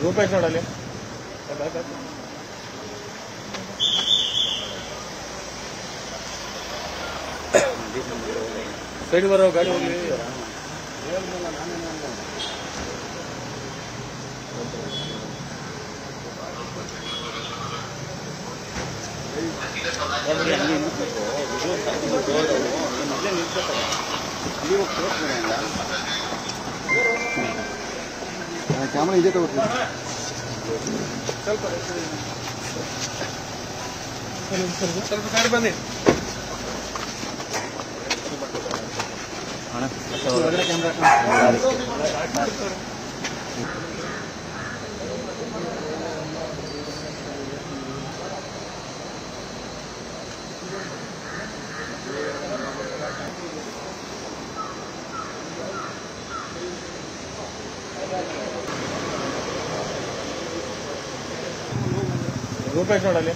ರೂಪೇಶ್ ನೋಡಲ್ಲಿ ಸೈಡ್ ಬರೋ ಗಾಡಿ ಹೋಗ್ಲಿ ಕ್ಯಾಮ್ರಾ ಇದೆ ತಗೋತೀವಿ ಸ್ವಲ್ಪ ಸೈಡ್ ಬನ್ನಿ ಒಳಗಡೆ ಕ್ಯಾಮ್ರಾ ರೂಪೇಶ್ ನೋಡಲ್ಲಿ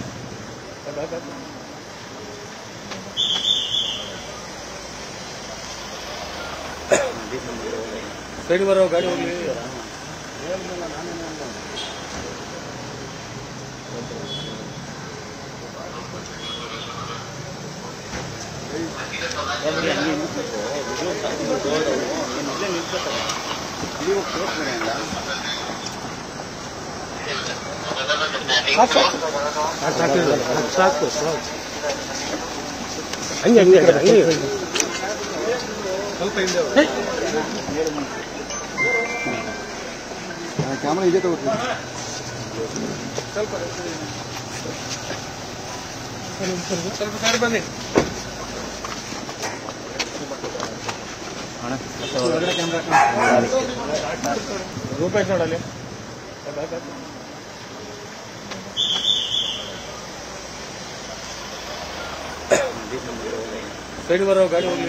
ಸೈಡ್ ಬರೋ ಗಾಡಿ ಹೋಗ್ಲಿ ಸಾಕು ಸಾಕು ಹಂಗೆ ಹಂಗೆ ಹಂಗೆ ಸ್ವಲ್ಪ ಹಿಂದೆ ಕ್ಯಾಮ್ರಾ ಇದೆ ತಗೋತೀವಿ ಸ್ವಲ್ಪ ಸೈಡ್ ಬನ್ನಿ ಒಳಗಡೆ ಕ್ಯಾಮ್ರಾ ರೂಪೇಶ್ ನೋಡಲ್ಲಿ ಸೈಡ್ ಬರೋ ಗಾಡಿ ಹೋಗ್ಲಿ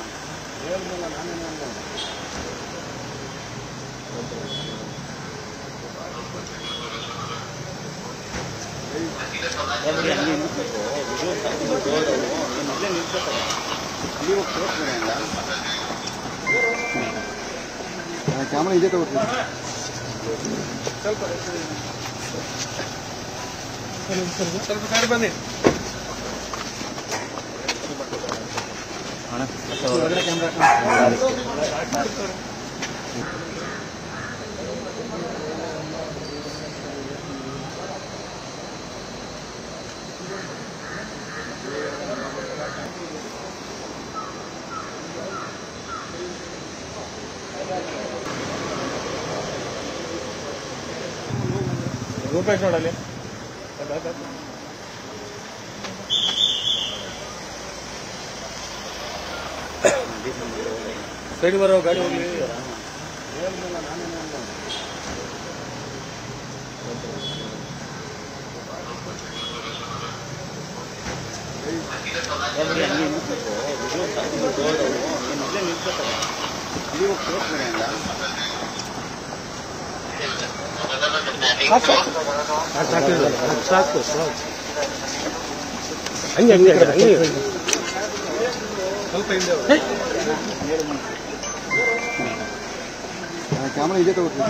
ಕ್ಯಾಮ್ರಾ ಇದೆ ತಗೋತೀವಿ ಸ್ವಲ್ಪ ಸೈಡ್ ಬನ್ನಿ ಒಳಗಡೆ ಕ್ಯಾಮ್ರಾ ರೂಪೇಶ್ ನೋಡಲ್ಲಿ ಸೈಡ್ ಬರೋ ಗಾಡಿ ಹೋಗ್ಲಿ ಸಾಕು ಸಾಕು ಹಂಗೆ ಹಂಗೆ ಹಂಗೆ ಸ್ವಲ್ಪ ಹಿಂದೆ ಕ್ಯಾಮ್ರಾ ಇದೆ ತಗೋತೀವಿ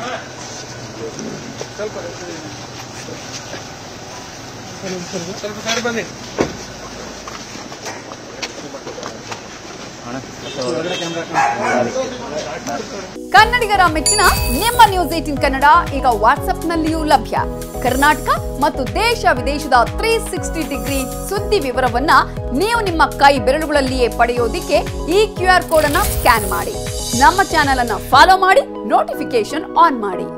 ಸ್ವಲ್ಪ ಸೈಡ್ ಬನ್ನಿ ಒಳಗಡೆ ಕ್ಯಾಮ್ರಾ ಕನ್ನಡಿಗರ ಮೆಚ್ಚಿನ ನಿಮ್ಮ ನ್ಯೂಸ್ ಏಟಿನ್ ಕನ್ನಡ ಈಗ ವಾಟ್ಸ್ಆಪ್ನಲ್ಲಿಯೂ ಲಭ್ಯ ಕರ್ನಾಟಕ ಮತ್ತು ದೇಶ ವಿದೇಶದ ತ್ರೀ ಸಿಕ್ಸ್ಟಿ ಡಿಗ್ರಿ ಸುದ್ದಿ ವಿವರವನ್ನ ನೀವು ನಿಮ್ಮ ಕೈ ಬೆರಳುಗಳಲ್ಲಿಯೇ ಪಡೆಯೋದಿಕ್ಕೆ ಈ ಕ್ಯೂ ಆರ್ ಕೋಡ್ ಅನ್ನ ಸ್ಕ್ಯಾನ್ ಮಾಡಿ ನಮ್ಮ ಚಾನೆಲ್ ಅನ್ನ ಫಾಲೋ ಮಾಡಿ ನೋಟಿಫಿಕೇಶನ್ ಆನ್ ಮಾಡಿ